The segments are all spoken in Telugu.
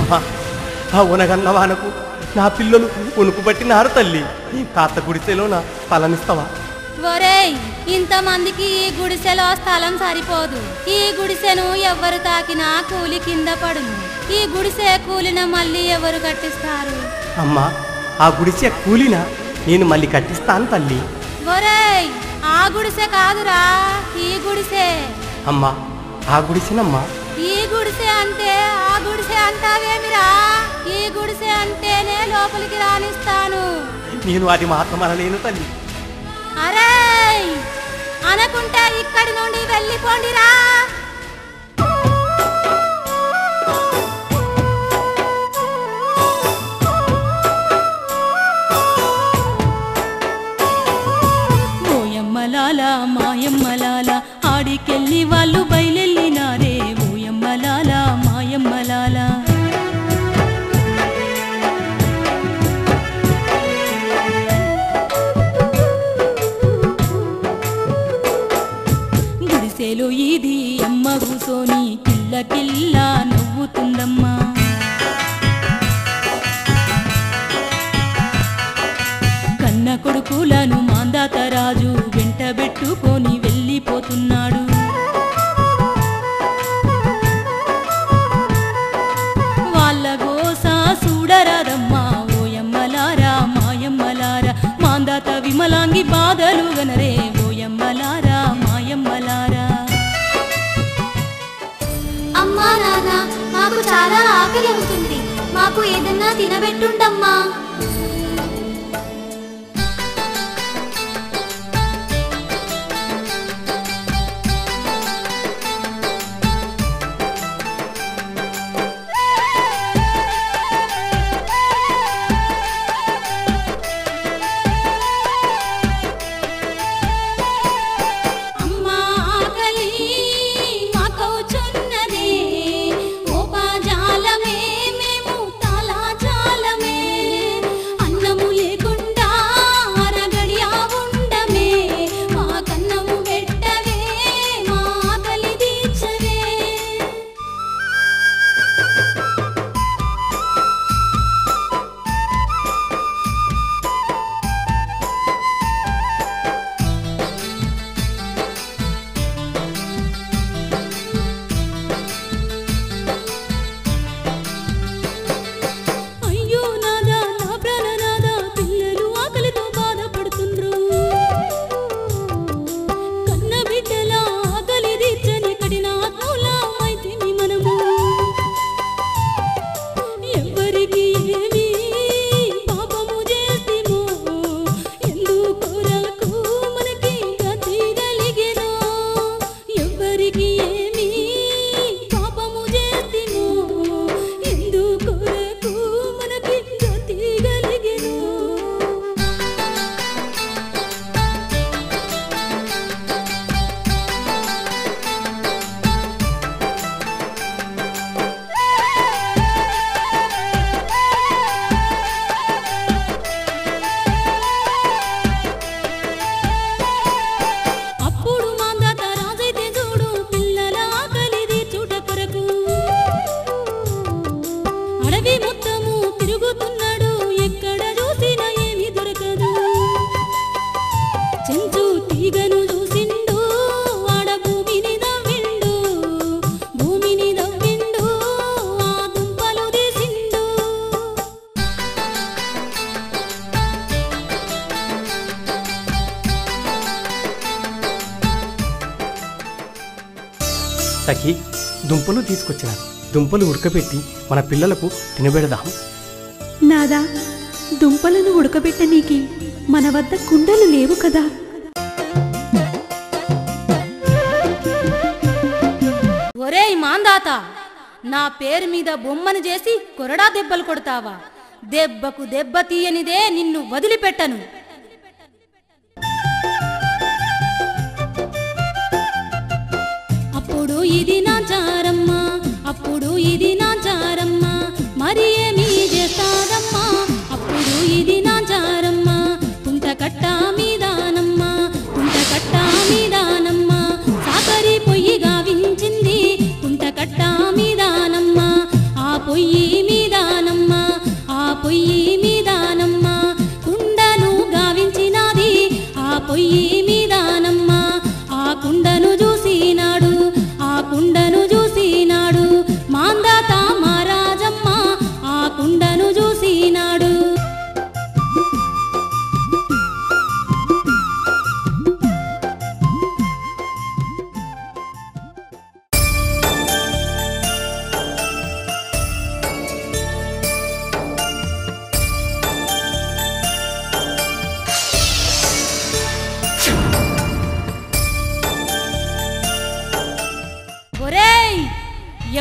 అమ్మా ఆ ఉనగన్న వానకు నా పిల్లలు ఉనుకు పట్టినారు తల్లి కాస్త గుడిసెలో నా ఫలమిస్తావా ఒరేయ్ ఇంతమందికి ఈ గుడిసెలో స్థలం సరిపోదు ఈ గుడిసెను ఎవ్వరు తాకినా కూలి కింద పడును ఈ గుడిసె కూలిన మళ్ళీ ఎవరు కట్టిస్తారు అమ్మా ఆ గుడిసె కూలినా నేను మళ్ళీ కట్టిస్తాను తల్లి ఒరేయ్ ఆ గుడిసె కాదురా ఈ గుడిసె అమ్మా ఆ గుడిసెనమ్మా ఈ గుడిసె అంటే ఆ గుడిసె అంటావేమిరా ఈ గుడిసె అంటేనే లోపలికి రానిస్తాను నేను అది మాత్రం అనలేను తల్లి అరే అనకుంటే ఇక్కడి నుండి వెళ్ళిపోండిరా ఓయమ్మలాల మాయమ్మలాల ఆడికెళ్ళి వాళ్ళు బయలెళ్ళినారే ఓయమ్మలాల మాయమ్మలాల గుడిసెలో ఇది అమ్మ కూసోని కిల్ల కిల్ల నవ్వుతుందమ్మా కన్న కొడుకులను మాందాతరాజు వెంటబెట్టుకొని వెళ్ళిపోతున్నాడు వాళ్ళ గోస చూడరాదమ్మా ఓయమ్మలారా మాయమ్మలారా మాందాత విమలాంగి బాధలు గనరే ఓయమ్మలారా మాయమ్మలారా అమ్మా నాన్న మాకు చాలా ఆకలి అవుతుంది మాకు ఏదన్నా తినబెట్టుండమ్మా అమ్మా ఆకలి మాకవుచున్నదే ఓపాజాలమే మేము తలాజాలమే అన్నము లేకుండా అరగడియా ఉండమే మా కన్నము పెట్టవే మా ఆకలి తీర్చవే అయ్యో నాదా నా ప్రాణనాదా పిల్లలు ఆకలితో బాధపడుతుండ్రు కన్న బిడ్డల ఆకలి తీర్చని కడిన ఆత్మలా అయితేమి మనము ఎవరికి ఏమి పాపము చేసిమో ఎందుకొరకు మనకి గతి కలిగెనో ఎవరికి ఏమి పాపము చేసిమో ఎందుకొరకు మనకి గతి కలిగెనో అప్పుడు మాందాత రాజైతే చూడు పిల్లల ఆకలిది చూట కొరకు అడవి మొత్తము తిరుగుతున్నాడు ఎక్కడ చూసినా ఏమీ దొరకదు చెంచు తీగను చూసిండు ఆడ భూమిని దవ్విండు భూమిని దవ్విండు ఆ దుంపలు తీసిండు సఖి దుంపలు తీసుకొచ్చిన దుంపలు ఉడకబెట్టి మన పిల్లలకు తినబెడదాం నాదా దుంపలను ఉడకబెట్టనీకి మన వద్ద కుండలు లేవు కదా ఒరేయ్ మాందాత నా పేరు మీద బొమ్మను చేసి కొరడా దెబ్బలు కొడతావా దెబ్బకు దెబ్బ తీయనిదే నిన్ను వదిలిపెట్టను అప్పుడు ఇది నా చారమ్మ అప్పుడు ఇది నా చారమ్మ మరి ఏమి చేస్తారమ్మా అప్పుడు ఇది నా చారమ్మ తుంట కట్ట మీదానమ్మ తుంట కట్ట మీదానమ్మ సాకరి పొయ్యి గావించింది తుంట కట్ట మీదానమ్మ ఆ పొయ్యి మీద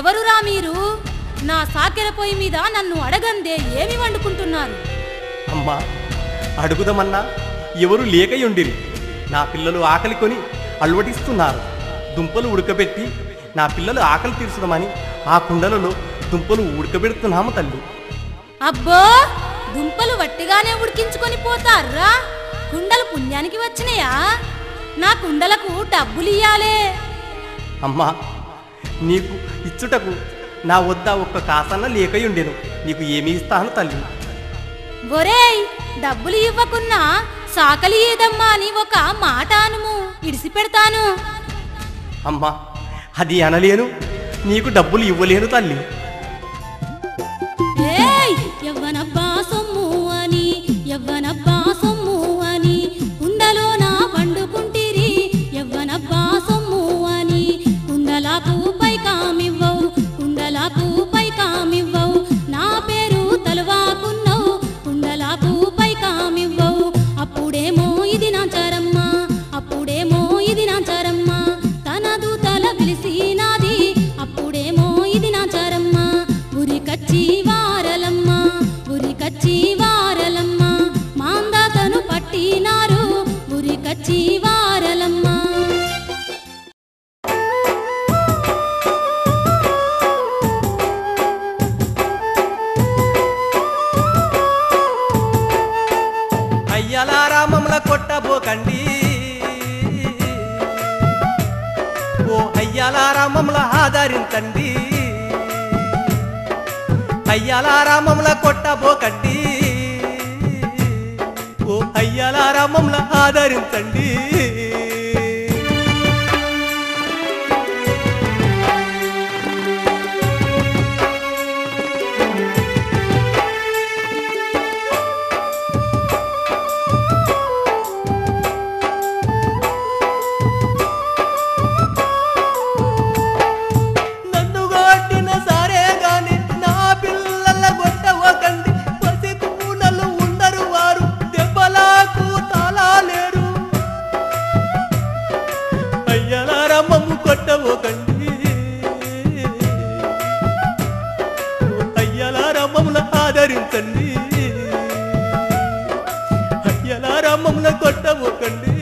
ఎవరురా మీరు నా సాకెర పొయ్యి మీద నన్ను అడగందే ఏమి వండుకుంటున్నారు అమ్మా అడుగుదామన్నా ఎవరు లేకయుండిరి నా పిల్లలు ఆకలి కొని అలవటిస్తున్నారు దుంపలు ఉడకబెట్టి నా పిల్లలు ఆకలి తీర్చడమని ఆ కుండలలో దుంపలు ఉడకబెడుతున్నాము తల్లి అబ్బో దుంపలు వట్టిగానే ఉడికించుకొని పోతారా కుండలు పుణ్యానికి వచ్చినాయా నా కుండలకు డబ్బులియ్యాలే అమ్మా నీకు ఇచ్చుటకు నా వద్ద ఒక్క కాసన్న లేకయుండెను నీకు ఏమి ఇస్తాను తల్లి ఒరేయ్ డబ్బులు ఇవ్వకున్నా సాకలి ఏదమ్మా అని ఒక మాట అనుము ఇడిసి పెడతాను అమ్మా అది అనలేను నీకు డబ్బులు ఇవ్వలేను తల్లి ఏయ్ ఎవ్వనబ్బా సొమ్ము అని ఎవ్వనబ్బా సొమ్ము అని కుండలో నా వండుకుంటిరి ఎవ్వనబ్బా సొమ్ము అని కుండలకు పైకామివ్వవు కుండలకు పైకామివ్వవు నా పేరు తలువాకున్నవు కుండలకు పైకామివ్వవు అప్పుడేమో ఇది నాచారమ్మ అప్పుడేమో ఇది నాచారమ్మ తన దూతల పిలిసినాది అప్పుడేమో ఇది నాచారమ్మ ఉరికచ్చి వారలమ్మ ఉరికచ్చి వారలమ్మ మాందాతను పట్టినారు ఉరికచ్చి వారలమ్మ అయ్యలారామముల కొట్టబోకండి ఓ అయ్యలారామముల ఆదరించండి అయ్యలారామముల కొట్టబోకండి ఓ అయ్యలారామముల ఆదరించండి నన్ను కొట్టిన సరే గాని నా పిల్లల కొట్టవకండి పసి కూనలు ఉండరు వారు దెబ్బలకు తాళాలేరు అయ్యలారమ్మము కొట్టవకండి అయ్యలారమ్మముల ఆదరించండి అయ్యలారమ్మముల కొట్టవకండి